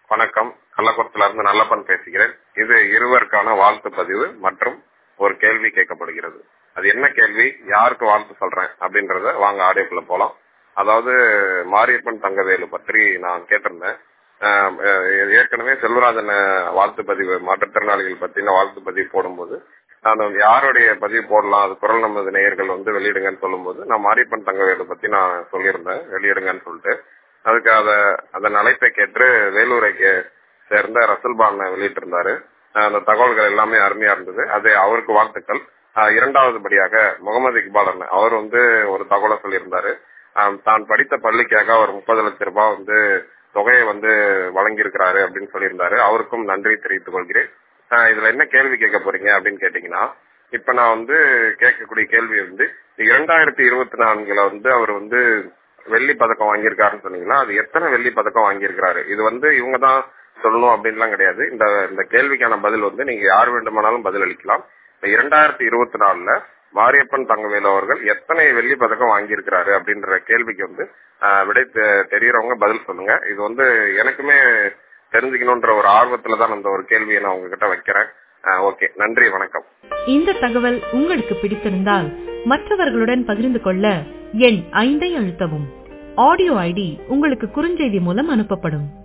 வணக்கம் கள்ளக்குளத்துல இருந்து நல்லப்பன் பேசுகிறேன் இது இருவருக்கான வாழ்த்து பதிவு மற்றும் ஒரு கேள்வி கேட்கப்படுகிறது அது என்ன கேள்வி யாருக்கு வாழ்த்து சொல்றேன் அப்படின்றத வாங்க ஆடியோக்குள்ள போலாம் அதாவது மாரியப்பன் தங்கவேலு பற்றி நான் கேட்டிருந்தேன் ஆஹ் அஹ் ஏற்கனவே செல்வராஜன் வாழ்த்து பதிவு மாற்றுத்திறனாளிகள் பத்தின வாழ்த்து பதிவு போடும்போது நான் வந்து யாருடைய பதிவு போடலாம் அது குரல் நமது நேயர்கள் வந்து வெளியிடுங்கன்னு சொல்லும்போது நான் மாரியப்பன் தங்கவேலு பத்தி நான் சொல்லியிருந்தேன் வெளியிடுங்கன்னு சொல்லிட்டு அதுக்கு அத அதன் அழைப்பை கேட்டு வேலூரை கே- சேர்ந்த ரசல்பான் வெளியிட்டிருந்தாரு ஆஹ் அந்த தகவல்கள் எல்லாமே அருமையா இருந்தது அது அவருக்கு வாழ்த்துக்கள் ஆஹ் இரண்டாவது படியாக முகமது இக்பால் அண்ணன் அவர் வந்து ஒரு தகவலை சொல்லியிருந்தாரு ஆஹ் தான் படித்த பள்ளிக்காக அவர் முப்பது லட்சம் ரூபாய் வந்து தொகையை வந்து வழங்கியிருக்கிறாரு அப்படின்னு சொல்லியிருந்தாரு அவருக்கும் நன்றி தெரிவித்துக் கொள்கிறேன் ஆஹ் இதுல என்ன கேள்வி கேட்க போறீங்க அப்படின்னு கேட்டீங்கன்னா இப்ப நான் வந்து கேட்கக்கூடிய கேள்வி வந்து இரண்டாயிரத்தி இருபத்தி நான்குல வந்து அவர் வந்து வெள்ளி பதக்கம் வாங்கியிருக்காருன்னு சொன்னீங்கன்னா அது எத்தனை வெள்ளி பதக்கம் வாங்கியிருக்கிறாரு இது வந்து இவங்க தான் சொல்லணும் அப்படின்லாம் கிடையாது இந்த இந்த கேள்விக்கான பதில் வந்து நீங்க யார் வேண்டுமானாலும் பதில் அளிக்கலாம் இந்த இரண்டாயிரத்தி இருபத்தி நாலுல மாரியப்பன் தங்கவேலு அவர்கள் எத்தனை வெள்ளி பதக்கம் வாங்கியிருக்கிறாரு அப்படின்ற கேள்விக்கு வந்து ஆஹ், விடை தெ- தெரியறவங்க பதில் சொல்லுங்க இது வந்து எனக்குமே தெரிஞ்சுக்கணுன்ற ஒரு ஆர்வத்துல தான் அந்த ஒரு கேள்வியை நான் உங்ககிட்ட வைக்கிறேன் ஓகே நன்றி வணக்கம் இந்த தகவல் உங்களுக்கு பிடித்திருந்தால் மற்றவர்களுடன் பகிர்ந்து கொள்ள எண் ஐந்தை அழுத்தவும் ஆடியோ ஐடி உங்களுக்கு குறுஞ்செய்தி மூலம் அனுப்பப்படும்